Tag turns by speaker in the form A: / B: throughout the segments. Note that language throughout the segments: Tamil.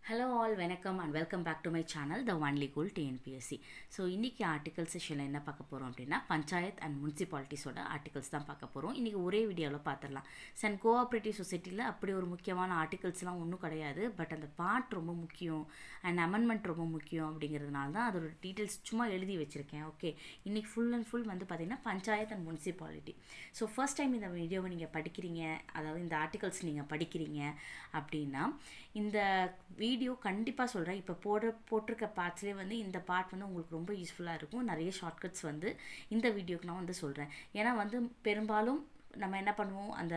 A: ஹலோ ஆல் வணக்கம் and welcome back to my channel the only goal TNPSC so இன்றைக்கி ஆர்டிகல் செஷனில் என்ன பார்க்க போகிறோம் அப்படின்னா பஞ்சாயத் அண்ட் முனிசிபாலிட்டிஸோட ஆர்டிகல்ஸ் தான் பார்க்க போகிறோம் இன்றைக்கி ஒரே வீடியோவில் பார்த்துடலாம் சன் கோஆப்ரேட்டிவ் சொசைட்டியில் அப்படி ஒரு முக்கியமான ஆர்டிகல்ஸ்லாம் ஒன்றும் கிடையாது பட் அந்த பார்ட் ரொம்ப முக்கியம் அண்ட் அமெண்ட்மெண்ட் ரொம்ப முக்கியம் அப்படிங்கிறதுனால தான் அதோட டீட்டெயில்ஸ் சும்மா எழுதி வச்சுருக்கேன் ஓகே இன்றைக்கி ஃபுல் அண்ட் ஃபுல் வந்து பார்த்திங்கன்னா panchayat and municipality so first time இந்த வீடியோவை நீங்கள் படிக்கிறீங்க அதாவது இந்த ஆர்டிகல்ஸ் நீங்கள் படிக்கிறீங்க அப்படின்னா இந்த வீடியோ கண்டிப்பாக சொல்கிறேன் இப்போ போடுற போட்டிருக்க பார்ட்ஸ்லேயே வந்து இந்த பார்ட் வந்து உங்களுக்கு ரொம்ப யூஸ்ஃபுல்லாக இருக்கும் நிறைய ஷார்ட்கட்ஸ் வந்து இந்த வீடியோக்கு நான் வந்து சொல்கிறேன் ஏன்னா வந்து பெரும்பாலும் நம்ம என்ன பண்ணுவோம் அந்த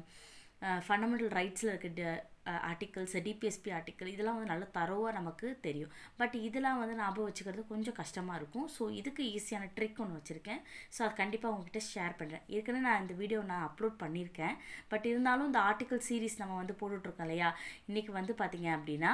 A: ஃபண்டமெண்டல் ரைட்ஸில் இருக்க ஆர்டிகல்ஸ் டிபிஎஸ்பி ஆர்டிக்கல் இதெல்லாம் வந்து நல்ல தரோவாக நமக்கு தெரியும் பட் இதெல்லாம் வந்து ஞாபகம் வச்சுக்கிறது கொஞ்சம் கஷ்டமாக இருக்கும் ஸோ இதுக்கு ஈஸியான ட்ரிக் ஒன்று வச்சுருக்கேன் ஸோ அது கண்டிப்பாக உங்ககிட்ட ஷேர் பண்ணுறேன் ஏற்கனவே நான் இந்த வீடியோ நான் அப்லோட் பண்ணியிருக்கேன் பட் இருந்தாலும் இந்த ஆர்டிக்கல் சீரீஸ் நம்ம வந்து போட்டுட்ருக்கோம் இல்லையா இன்றைக்கி வந்து பார்த்திங்க அப்படின்னா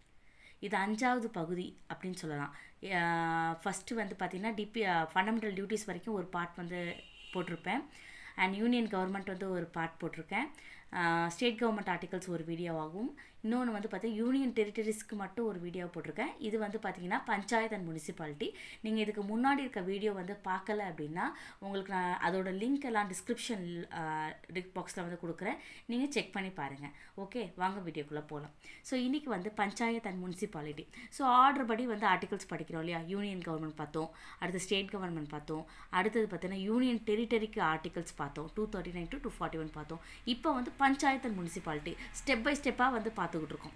A: இது அஞ்சாவது பகுதி அப்படின்னு சொல்லலாம் ஃபஸ்ட்டு வந்து பார்த்திங்கன்னா டிபி ஃபண்டமெண்டல் டியூட்டிஸ் வரைக்கும் ஒரு பார்ட் வந்து போட்டிருப்பேன் அண்ட் யூனியன் கவர்மெண்ட் வந்து ஒரு பார்ட் போட்டிருக்கேன் ஸ்டேட் கவர்மெண்ட் ஆர்டிகல்ஸ் ஒரு வீடியோவாகும் இன்னொன்று வந்து பார்த்தீங்கன்னா யூனியன் டெரிட்டரிஸ்க்கு மட்டும் ஒரு வீடியோ போட்டிருக்கேன் இது வந்து பார்த்தீங்கன்னா பஞ்சாயத்து அண்ட் முனிசிபாலிட்டி நீங்கள் இதுக்கு முன்னாடி இருக்க வீடியோ வந்து பார்க்கல அப்படின்னா உங்களுக்கு நான் அதோட லிங்க் எல்லாம் டிஸ்கிரிப்ஷன் பாக்ஸில் வந்து கொடுக்குறேன் நீங்கள் செக் பண்ணி பாருங்கள் ஓகே வாங்க வீடியோக்குள்ளே போகலாம் ஸோ இன்றைக்கி வந்து panchayat and municipality so order படி வந்து ஆர்டிகல்ஸ் படிக்கிறோம் இல்லையா யூனியன் கவர்மெண்ட் பார்த்தோம் அடுத்து ஸ்டேட் கவர்மெண்ட் பார்த்தோம் அடுத்தது பார்த்தீங்கன்னா யூனியன் டெரிட்டரிக்கு ஆர்டிகல்ஸ் பார்த்தோம் two thirty nine to two forty one பார்த்தோம் இப்போ வந்து panchayat and municipality step by ஸ்டெப்பாக வந்து பார்த்துக்கிட்டு இருக்கோம்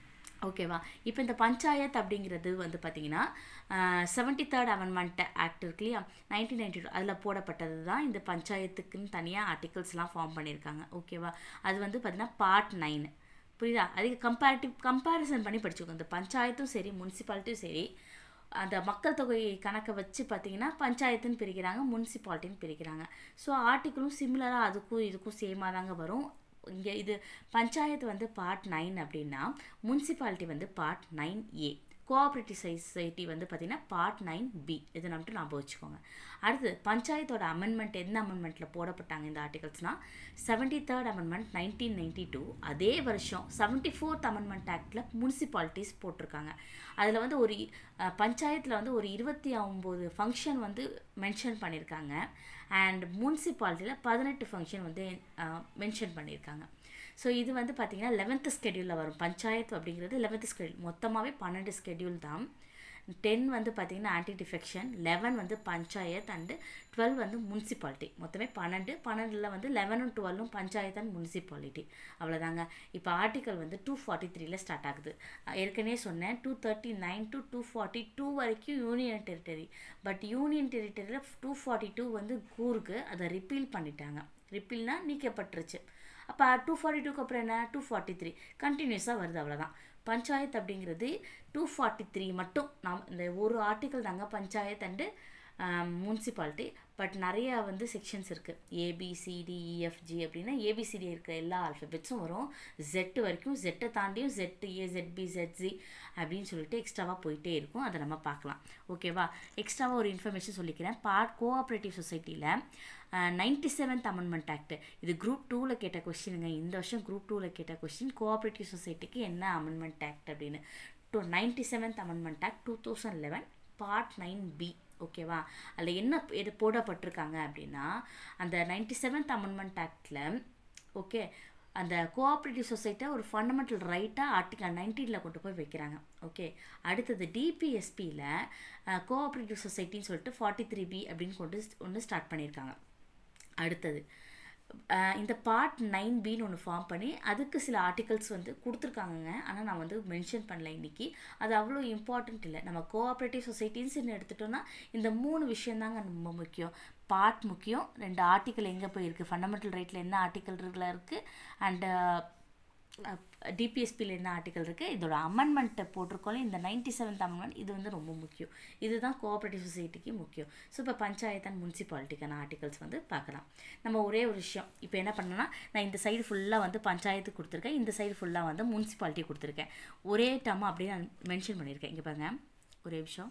A: ஓகேவா இப்போ இந்த பஞ்சாயத் அப்படிங்கிறது வந்து பார்த்திங்கன்னா செவன்டி தேர்ட் அமெண்ட்மெண்ட் ஆக்ட் இருக்கு இல்லையா நைன்டீன் நைன்டி டூ அதில் போடப்பட்டது தான் இந்த பஞ்சாயத்துக்குன்னு தனியாக ஆர்டிகல்ஸ்லாம் ஃபார்ம் பண்ணியிருக்காங்க ஓகேவா அது வந்து பார்த்திங்கன்னா பார்ட் நைன் புரியுதா அதுக்கு கம்பேரிட்டிவ் கம்பேரிசன் பண்ணி படிச்சுக்கோங்க இந்த பஞ்சாயத்தும் சரி முனிசிபாலிட்டியும் சரி அந்த மக்கள் தொகை கணக்கை வச்சு பார்த்தீங்கன்னா பஞ்சாயத்துன்னு பிரிக்கிறாங்க முனிசிபாலிட்டின்னு பிரிக்கிறாங்க ஸோ ஆர்டிக்கிளும் சிமிலராக அதுக்கும் இதுக்கும் சேமாக தாங்க வரும் இங்கே இது பஞ்சாயத்து வந்து பார்ட் நைன் அப்படின்னா முனிசிபாலிட்டி வந்து part nine A cooperative society வந்து பார்த்திங்கன்னா பார்ட் நைன் பி இதை மட்டும் ஞாபகம் வச்சுக்கோங்க அடுத்து பஞ்சாயத்தோட அமெண்ட்மெண்ட் எந்த அமெண்ட்மெண்ட்டில் போடப்பட்டாங்க இந்த ஆர்டிகல்ஸ்னால் seventy third amendment nineteen ninety two அதே வருஷம் செவன்டி ஃபோர்த் அமெண்ட்மெண்ட் ஆக்டில் முனிசிபாலிட்டிஸ் போட்டிருக்காங்க அதில் வந்து ஒரு பஞ்சாயத்தில் வந்து ஒரு இருபத்தி ஒம்பது ஃபங்க்ஷன் வந்து மென்ஷன் பண்ணியிருக்காங்க அண்ட் முனிசிபாலிட்டியில் பதினெட்டு ஃபங்க்ஷன் வந்து மென்ஷன் பண்ணியிருக்காங்க ஸோ இது வந்து பார்த்திங்கன்னா லெவன்த்து ஸ்கெடியூலில் வரும் பஞ்சாயத்து அப்படிங்கிறது லெவன்த்து ஸ்கெடியூல் மொத்தமாகவே பன்னெண்டு ஸ்கெடியூல் தான் டென் வந்து பார்த்திங்கன்னா ஆன்டி டிஃபெக்ஷன் லெவன் வந்து பஞ்சாயத் அண்டு டுவெல் வந்து முனிசிபாலிட்டி மொத்தமே பன்னெண்டு பன்னெண்டில் வந்து லெவனும் டுவெல்லும் பஞ்சாயத்து அண்ட் முனிசிபாலிட்டி அவ்வளோதாங்க இப்போ ஆர்டிக்கல் வந்து டூ ஃபார்ட்டி த்ரீல ஸ்டார்ட் ஆகுது ஏற்கனவே சொன்னேன் two thirty nine to two forty two வரைக்கும் யூனியன் டெரிட்டரி பட் யூனியன் டெரிட்டரியில் டூ ஃபார்ட்டி டூ வந்து கூருக்கு அதை ரிப்பீல் பண்ணிட்டாங்க ரிப்பீல்னால் நீக்கப்பட்டுருச்சு அப்போ டூ ஃபார்ட்டி டூக்கு அப்புறம் என்ன டூ ஃபார்ட்டி த்ரீ கண்டினியூஸாக வருது அவ்வளோதான் பஞ்சாயத்து அப்படிங்கிறது டூ ஃபார்ட்டி த்ரீ மட்டும் நாம் இந்த ஒரு ஆர்டிக்கல் தாங்க பஞ்சாயத்து அண்டு முனிசிபாலிட்டி பட் நிறையா வந்து செக்ஷன்ஸ் இருக்குது ஏபிசிடிஇஎஃப்ஜி அப்படின்னா ஏபிசிடி இருக்கிற எல்லா ஆல்ஃபபெட்ஸும் வரும் ஜெட்டு வரைக்கும் ஜெட்டை தாண்டியும் ஜெட்டு ஏ ஜெட்பி ஜெட்ஜி அப்படின்னு சொல்லிட்டு எக்ஸ்ட்ராவாக போயிட்டே இருக்கும் அதை நம்ம பார்க்கலாம் ஓகேவா எக்ஸ்ட்ராவாக ஒரு இன்ஃபர்மேஷன் சொல்லிக்கிறேன் பார்ட் கோஆப்ரேட்டிவ் சொசைட்டியில் நைன்டி செவன்த் அமெண்ட்மெண்ட் ஆக்ட் இது குரூப் டூவில் கேட்ட கொஸ்டினுங்க இந்த வருஷம் குரூப் டூவில் கேட்ட கொஸ்டின் கோஆப்ரேட்டிவ் சொசைட்டிக்கு என்ன அமெண்ட்மெண்ட் ஆக்ட் அப்படின்னு two ninety seventh amendment act two thousand eleven part nine B ஓகேவா அதில் என்ன இது போடப்பட்டிருக்காங்க அப்படின்னா அந்த நைன்டி செவன்த் அமெண்ட்மெண்ட் ஆக்டில் ஓகே அந்த கோஆப்ரேட்டிவ் சொசைட்டியை ஒரு ஃபண்டமெண்டல் ரைட்டாக ஆர்டிகல் நைன்டீனில் கொண்டு போய் வைக்கிறாங்க ஓகே அடுத்தது டிபிஎஸ்பியில் கோஆப்ரேட்டிவ் சொசைட்டின்னு சொல்லிட்டு ஃபார்ட்டி த்ரீ பி அப்படின்னு கொண்டு ஒன்று ஸ்டார்ட் பண்ணியிருக்காங்க அடுத்தது இந்த பார்ட் நைன் பின்னு ஒன்று ஃபார்ம் பண்ணி அதுக்கு சில ஆர்டிகல்ஸ் வந்து கொடுத்துருக்காங்கங்க ஆனால் நான் வந்து மென்ஷன் பண்ணல இன்றைக்கி அது அவ்வளோ இம்பார்ட்டண்ட் இல்லை நம்ம கோஆப்ரேட்டிவ் சொசைட்டின்னு எடுத்துட்டோம்னா இந்த மூணு விஷயந்தாங்க ரொம்ப முக்கியம் பார்ட் முக்கியம் ரெண்டு ஆர்டிக்கல் எங்கே போயிருக்கு ஃபண்டமெண்டல் ரைட்டில் என்ன ஆர்டிக்கல் இருக்குது அண்டு டிபிஎஸ்பியில் என்ன ஆர்டிக்கல் இருக்குது இதோட அமெண்ட்மெண்ட்டை போட்டிருக்கோம் இந்த நைன்டி செவன்த் அமெண்ட்மெண்ட் இது வந்து ரொம்ப முக்கியம் இதுதான் கோஆப்ரேட்டிவ் சொசைட்டிக்கு முக்கியம் ஸோ இப்போ பஞ்சாயத்து அண்ட் முனிசிபாலிட்டிக்கான ஆர்டிகல்ஸ் வந்து பார்க்கலாம் நம்ம ஒரே ஒரு விஷயம் இப்போ என்ன பண்ணோன்னா நான் இந்த சைடு ஃபுல்லாக வந்து பஞ்சாயத்து கொடுத்துருக்கேன் இந்த சைடு ஃபுல்லாக வந்து முனிசிபாலிட்டி கொடுத்துருக்கேன் ஒரே டம்மா அப்படியே நான் மென்ஷன் பண்ணியிருக்கேன் இங்கே பாருங்க ஒரே விஷயம்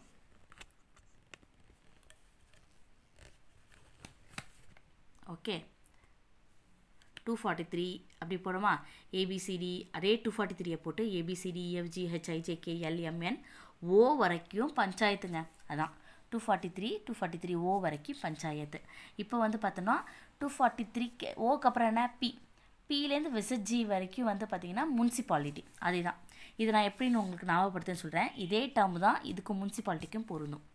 A: ஓகே டூ ஃபார்ட்டி த்ரீ அப்படி போனோமா ஏபிசிடி அதே டூ ஃபார்ட்டி த்ரீயை போட்டு A B C D E F G H I J K L M N O வரைக்கும் பஞ்சாயத்துங்க அதான் two forty three two forty three O வரைக்கும் பஞ்சாயத்து இப்போ வந்து பார்த்தோன்னா டூ ஃபார்ட்டி த்ரீ கே ஓக்கு அப்புறம் என்ன பி பிலேருந்து விசிட் ஜி வரைக்கும் வந்து பார்த்திங்கன்னா முனிசிபாலிட்டி அதே தான் இது நான் எப்படின்னு உங்களுக்கு ஞாபகப்படுத்துன்னு சொல்கிறேன் இதே டேர்ம் தான் இதுக்கு முனிசிபாலிட்டிக்கும் பொருந்தும்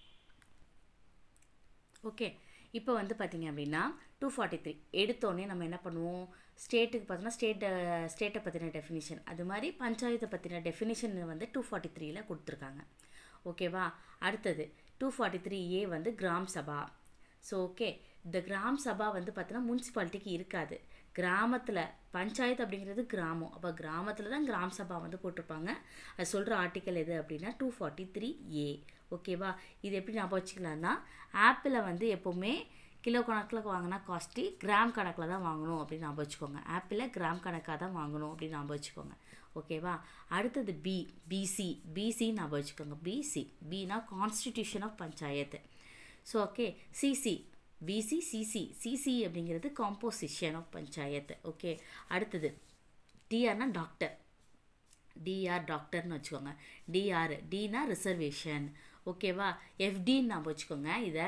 A: ஓகே இப்போ வந்து பார்த்திங்க அப்படின்னா டூ ஃபார்ட்டி த்ரீ எடுத்தோடனே நம்ம என்ன பண்ணுவோம் ஸ்டேட்டுக்கு பார்த்தோன்னா ஸ்டேட்டை ஸ்டேட்டை பற்றின டெஃபினிஷன் அது மாதிரி பஞ்சாயத்தை பற்றின டெஃபினிஷன் வந்து டூ ஃபார்ட்டி த்ரீயில் கொடுத்துருக்காங்க ஓகேவா அடுத்தது டூ ஃபார்ட்டி த்ரீ ஏ வந்து கிராம் சபா ஸோ ஓகே இந்த கிராம் சபா வந்து பார்த்தோன்னா முனிசிபாலிட்டிக்கு இருக்காது கிராமத்தில் பஞ்சாயத்து அப்படிங்கிறது கிராமம் அப்போ கிராமத்தில் தான் கிராம் சபா வந்து போட்டிருப்பாங்க அது சொல்கிற ஆர்டிக்கல் எது அப்படின்னா டூ ஃபார்ட்டி த்ரீ ஏ ஓகேவா இது எப்படி ஞாபகம் வச்சுக்கலாம்னா ஆப்பிளை வந்து எப்போவுமே கிலோ கணக்கில் வாங்கினா காஸ்ட்லி கிராம் கணக்கில் தான் வாங்கணும் அப்படின்னு ஞாபகம் வச்சுக்கோங்க ஆப்பிளை கிராம் கணக்காக தான் வாங்கணும் அப்படின்னு ஞாபகம் வச்சுக்கோங்க ஓகேவா அடுத்தது பி பிசி பிசி ஞாபகம் வச்சுக்கோங்க பிசி பினா constitution of panchayat so okay C C B C C C C C அப்படிங்கிறது காம்போசிஷன் ஆஃப் பஞ்சாயத்து ஓகே அடுத்தது டிஆர்னா டாக்டர் டிஆர் டாக்டர்னு வச்சுக்கோங்க டிஆர் டினா ரிசர்வேஷன் ஓகேவா எஃப்டின்னு நான் வச்சுக்கோங்க இதை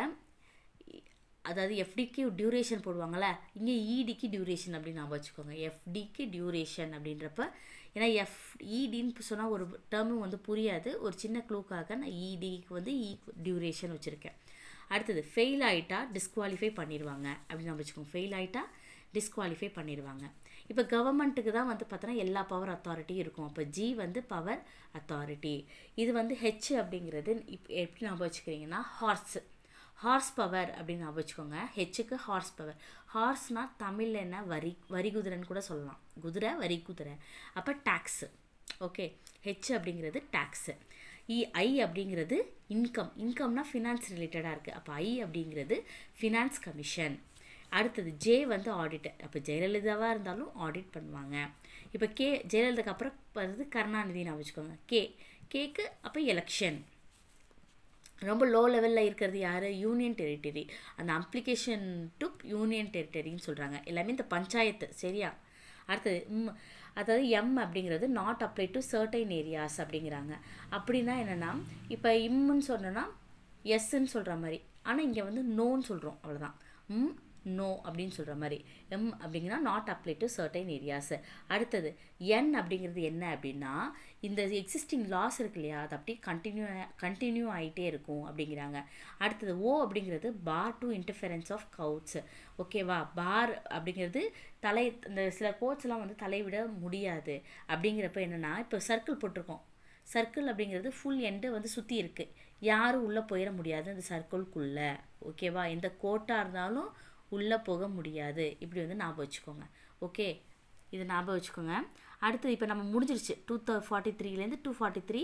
A: அதாவது எஃப்டிக்கு டியூரேஷன் போடுவாங்கள்ல இங்கே இடிக்கு டியூரேஷன் அப்படின்னு நான் வச்சுக்கோங்க எஃப்டிக்கு டியூரேஷன் அப்படின்றப்ப ஏன்னா எஃப் இடின்னு சொன்னால் ஒரு டேர்மும் வந்து புரியாது ஒரு சின்ன க்ளூக்காக நான் இடிக்கு வந்து இ டியூரேஷன் வச்சுருக்கேன் அடுத்தது ஃபெயில் ஆகிட்டா டிஸ்குவாலிஃபை பண்ணிடுவாங்க அப்படின்னு நம்ம வச்சுக்கோங்க ஃபெயில் ஆகிட்டா டிஸ்குவாலிஃபை பண்ணிடுவாங்க இப்போ கவர்மெண்ட்டுக்கு தான் வந்து பார்த்தோன்னா எல்லா பவர் அத்தாரிட்டியும் இருக்கும் அப்போ ஜி வந்து பவர் அத்தாரிட்டி இது வந்து ஹெச் அப்படிங்கிறது இப் எப்படி ஞாபகம் வச்சுக்கிறீங்கன்னா ஹார்ஸ் ஹார்ஸ் பவர் அப்படின்னு ஞாபகம் வச்சுக்கோங்க ஹெச்சுக்கு ஹார்ஸ் பவர் ஹார்ஸ்னால் தமிழில் என்ன வரி வரி குதிரைன்னு கூட சொல்லலாம் குதிரை வரி குதிரை அப்போ டேக்ஸு ஓகே ஹெச் அப்படிங்கிறது டேக்ஸு இ ஐ அப்படிங்கிறது இன்கம் இன்கம்னா ஃபினான்ஸ் ரிலேட்டடாக இருக்குது அப்போ ஐ அப்படிங்கிறது ஃபினான்ஸ் கமிஷன் அடுத்தது ஜே வந்து ஆடிட்டர் அப்போ ஜெயலலிதாவாக இருந்தாலும் ஆடிட் பண்ணுவாங்க இப்போ கே ஜெயலலிதாக்கு அப்புறம் வந்து கருணாநிதினு வச்சுக்கோங்க கே கேக்கு அப்போ எலெக்ஷன் ரொம்ப லோ லெவலில் இருக்கிறது யார் யூனியன் டெரிட்டரி அந்த அப்ளிகேஷன் டு யூனியன் டெரிட்டரின்னு சொல்கிறாங்க எல்லாமே இந்த பஞ்சாயத்து சரியா அடுத்தது ம் அதாவது எம் அப்படிங்கிறது not apply to certain areas அப்படிங்கிறாங்க அப்படின்னா என்னென்னா இப்போ இம்முன்னு சொன்னோன்னா எஸ்ன்னு சொல்கிற மாதிரி ஆனால் இங்கே வந்து நோன்னு சொல்கிறோம் அவ்வளோதான் ம் நோ அப்படின்னு சொல்கிற மாதிரி எம் அப்படிங்கன்னா not apply to certain areas அடுத்தது என் அப்படிங்கிறது என்ன அப்படின்னா இந்த எக்ஸிஸ்டிங் லாஸ் இருக்கு இல்லையா அது அப்படியே கண்டினியூ கண்டினியூ ஆகிட்டே இருக்கும் அப்படிங்கிறாங்க அடுத்தது ஓ அப்படிங்கிறது bar to interference of courts ஓகேவா பார் அப்படிங்கிறது தலை இந்த சில கோட்ஸ்லாம் வந்து தலைவிட முடியாது அப்படிங்கிறப்ப என்னென்னா இப்போ சர்க்கிள் போட்டிருக்கோம் சர்க்கிள் அப்படிங்கிறது ஃபுல் எண்டை வந்து சுற்றி இருக்குது யாரும் உள்ளே போயிட முடியாது அந்த சர்க்கிள்குள்ளே ஓகேவா எந்த கோட்டாக இருந்தாலும் உள்ளே போக முடியாது இப்படி வந்து ஞாபகம் வச்சுக்கோங்க ஓகே இது ஞாபகம் வச்சுக்கோங்க அடுத்து இப்போ நம்ம முடிஞ்சிருச்சு டூ த ஃபார்ட்டி த்ரீலேருந்து டூ ஃபார்ட்டி த்ரீ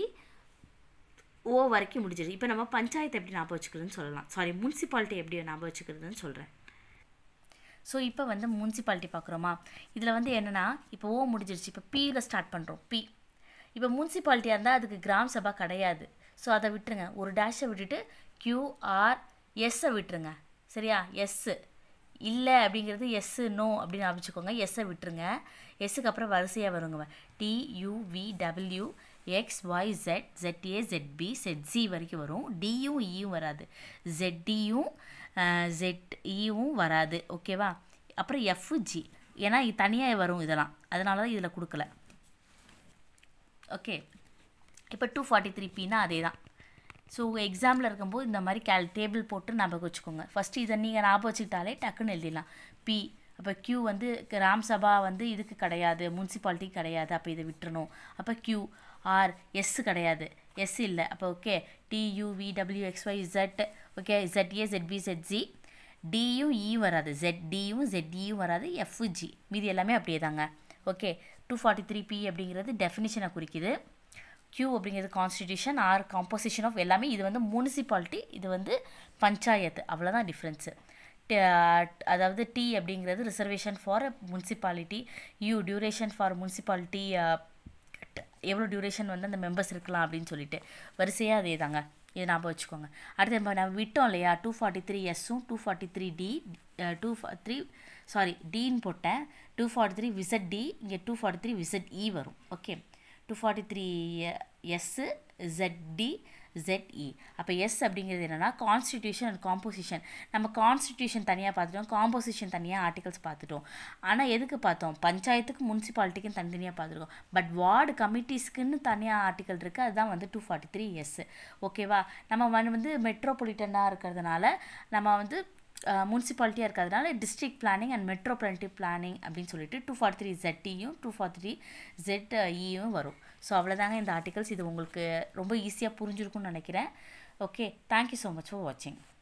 A: ஓ வரைக்கும் முடிஞ்சிருச்சு இப்போ நம்ம பஞ்சாயத்து எப்படி ஞாபகம் வச்சுக்கிறதுன்னு சொல்லலாம் சாரி முனிசிபாலிட்டி எப்படி ஞாபகம் வச்சுக்கிறதுன்னு சொல்கிறேன் ஸோ இப்போ வந்து முனிசிபாலிட்டி பார்க்குறோமா இதில் வந்து என்னென்னா இப்போ ஓ முடிஞ்சிருச்சு இப்போ பியில் ஸ்டார்ட் பண்ணுறோம் பி இப்போ முனிசிபாலிட்டியாக இருந்தால் அதுக்கு கிராம் சபா கிடையாது ஸோ அதை விட்டுருங்க ஒரு டேஷை விட்டுட்டு கியூஆர் எஸ்ஸை விட்டுருங்க சரியா எஸ்ஸு இல்லை அப்படிங்கிறது எஸ்ஸு நோ அப்படின்னு ஆரம்பிச்சுக்கோங்க எஸ்ஸை விட்டுருங்க எஸ்ஸுக்கு அப்புறம் வரிசையாக வருங்க T U V W X Y Z Z A Z B Z G வரைக்கும் வரும் டியும் இயும் வராது ஜெட்டியும் ஜெட் இயும் வராது ஓகேவா அப்புறம் எஃப் ஜி ஏன்னா இது தனியாக வரும் இதெல்லாம் அதனால தான் இதில் கொடுக்கல ஓகே இப்போ டூ ஃபார்ட்டி த்ரீ பின்னா அதே தான் ஸோ எக்ஸாமில் இருக்கும்போது இந்த மாதிரி கேல் டேபிள் போட்டு ஞாபகம் வச்சுக்கோங்க ஃபஸ்ட்டு இதை நீங்கள் ஞாபகம் வச்சுக்கிட்டாலே டக்குன்னு எழுதிடலாம் பி அப்போ க்யூ வந்து ராம் சபா வந்து இதுக்கு கிடையாது முனிசிபாலிட்டி கிடையாது அப்போ இதை விட்டுறணும் அப்போ க்யூ ஆர் எஸ் கிடையாது எஸ் இல்லை அப்போ okay T U V W X Y Z okay Z A Z B Z G டியும் இ வராது ஜெட் டியும் ஜெட்இயும் வராது எஃப்ஜி மீதி எல்லாமே அப்படியே தாங்க okay two forty three B அப்படிங்கிறது டெஃபினிஷனை குறிக்குது கியூ அப்படிங்கிறது கான்ஸ்டிடியூஷன் ஆர் காம்போசிஷன் ஆஃப் எல்லாமே இது வந்து முனிசிபாலிட்டி இது வந்து பஞ்சாயத்து அவ்வளோதான் டிஃப்ரென்ஸு அதாவது டி அப்படிங்கிறது reservation for municipality U duration for municipality எவ்வளோ டியூரேஷன் வந்து அந்த மெம்பர்ஸ் இருக்கலாம் அப்படின்னு சொல்லிட்டு வரிசையாக அதே தாங்க இதை ஞாபகம் வச்சுக்கோங்க அடுத்து நம்ம நம்ம விட்டோம் இல்லையா டூ ஃபார்ட்டி த்ரீ எஸ்ஸும் two forty three D two three sorry டின்னு போட்டேன் two forty three Z D இங்கே two forty three Z E வரும் ஓகே two forty three S ZD ZE அப்போ எஸ் அப்படிங்கிறது என்னென்னா கான்ஸ்டிடியூஷன் அண்ட் காம்போசிஷன் நம்ம கான்ஸ்டிடியூஷன் தனியாக பார்த்துட்டோம் காம்போசிஷன் தனியாக ஆர்டிகல்ஸ் பார்த்துட்டோம் ஆனால் எதுக்கு பார்த்தோம் பஞ்சாயத்துக்கு முனிசிபாலிட்டிக்கும் தனித்தனியாக பார்த்துருக்கோம் பட் வார்டு கமிட்டிஸ்க்குன்னு தனியாக ஆர்டிக்கல் இருக்குது அதுதான் வந்து டூ ஃபார்ட்டி த்ரீ எஸ் ஓகேவா நம்ம வந்து- வந்து மெட்ரோபாலிட்டனாக இருக்கிறதுனால நம்ம வந்து முனிசிபாலிட்டியாக இருக்கிறதுனால district planning and metropolitan planning அப்படின்னு சொல்லிட்டு டூ ஃபார்ட்டி த்ரீ ஜெட்டியும் டூ ஃபார்ட்டி த்ரீ ஜெட் இயும் வரும் ஸோ அவ்வளோதாங்க இந்த ஆர்டிகல்ஸ் இது உங்களுக்கு ரொம்ப ஈஸியாக புரிஞ்சிருக்கும்னு நினைக்கிறேன் okay thank you so much for வாட்சிங்